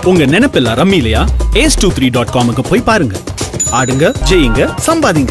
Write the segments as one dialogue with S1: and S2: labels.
S1: உங்க நினைப்பெல்லாம் ரம்மிலையா ஏஸ் டூ த்ரீ டாட் காமுக்கு போய் பாருங்க ஆடுங்க ஜெயிங்க சம்பாதிங்க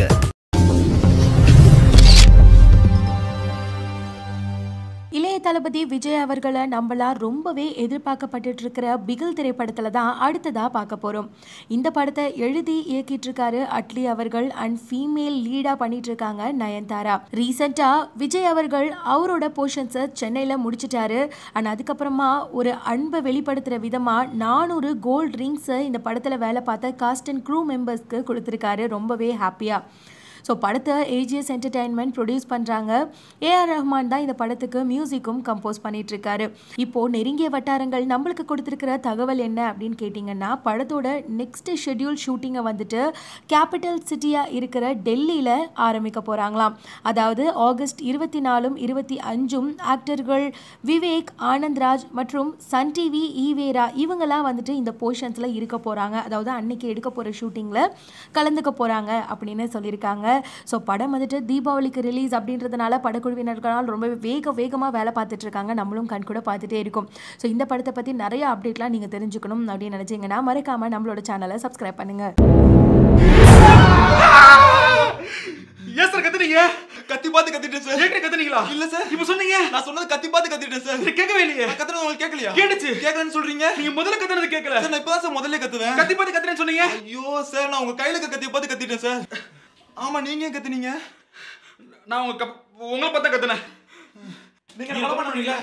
S2: இளைய தளபதி விஜய் அவர்களை நம்மளாம் ரொம்பவே எதிர்பார்க்கப்பட்டுட்டு இருக்கிற பிகில் திரைப்படத்தில் தான் அடுத்ததாக பார்க்க போகிறோம் இந்த படத்தை எழுதி இயக்கிட்டு இருக்காரு அட்லி அவர்கள் அண்ட் ஃபீமேல் லீடாக பண்ணிட்டு இருக்காங்க நயன்தாரா ரீசெண்டாக விஜய் அவர்கள் அவரோட போர்ஷன்ஸை சென்னையில் முடிச்சிட்டாரு அண்ட் அதுக்கப்புறமா ஒரு அன்பை வெளிப்படுத்துகிற விதமாக நானூறு கோல்ட் ரிங்ஸை இந்த படத்தில் வேலை பார்த்த காஸ்ட் அண்ட் க்ரூ மெம்பர்ஸ்க்கு கொடுத்துருக்காரு ரொம்பவே ஹாப்பியாக ஸோ படத்தை ஏஜிஎஸ் என்டர்டைன்மெண்ட் ப்ரொடியூஸ் பண்ணுறாங்க ஏஆர் ரஹ்மான் தான் இந்த படத்துக்கு மியூசிக்கும் கம்போஸ் பண்ணிட்டு இருக்காரு இப்போது நெருங்கிய வட்டாரங்கள் நம்மளுக்கு கொடுத்துருக்கிற தகவல் என்ன அப்படின்னு கேட்டிங்கன்னா படத்தோட நெக்ஸ்ட் ஷெட்யூல் ஷூட்டிங்கை வந்துட்டு கேபிட்டல் சிட்டியாக இருக்கிற டெல்லியில் ஆரம்பிக்க போகிறாங்களாம் அதாவது ஆகஸ்ட் இருபத்தி நாலும் இருபத்தி அஞ்சும் ஆக்டர்கள் விவேக் ஆனந்த்ராஜ் மற்றும் சன் டிவி ஈவேரா இவங்கெல்லாம் வந்துட்டு இந்த போர்ஷன்ஸில் இருக்க போகிறாங்க அதாவது அன்னைக்கு எடுக்க போகிற ஷூட்டிங்கில் கலந்துக்க போகிறாங்க அப்படின்னு சொல்லியிருக்காங்க ஸோ படம் வந்துட்டு தீபாவளிக்கு ரிலீஸ் அப்படின்றதுனால படக்குழுவினர்களால் ரொம்ப வேக வேகமாக வேலை பார்த்துட்டு இருக்காங்க நம்மளும் கண் கூட பார்த்துட்டே இருக்கோம் ஸோ இந்த படத்தை பற்றி நிறைய அப்டேட்லாம் நீங்கள் தெரிஞ்சுக்கணும் அப்படின்னு நினச்சிங்கன்னா மறக்காமல் நம்மளோட சேனலை சப்ஸ்கிரைப் பண்ணுங்கள்
S3: ஏன் சார் கத்துனீங்க
S4: கத்தி பார்த்து கத்திட்டேன் சார்
S3: ஏற்கனவே கத்துனீங்களா
S4: இல்ல சார்
S3: இப்ப சொன்னீங்க
S4: நான் சொன்னது கத்தி பார்த்து கத்திட்டேன் சார்
S3: இது கேட்கவே இல்லையே
S4: நான் கத்துறது உங்களுக்கு கேட்கலையா
S3: கேட்டுச்சு.
S4: கேட்கலன்னு சொல்றீங்க
S3: நீங்க முதல்ல கத்துனது கேட்கல
S4: சார் நான் இப்பதான் சார் முதல்ல கத்துவேன்
S3: கத்தி பார்த்து கத்துறேன்னு சொன்னீங்க
S4: ஐயோ சார் நான் உங்க கையில இருக்க கத்தி பார்த்து கத்திட்டேன் சார் ஆமா நீங்க ஏன் கத்துனீங்க
S3: நான் உங்க கப் உங்களை பார்த்தா கத்துனேன் நீங்க என்ன கொலை பண்ணுவீங்களா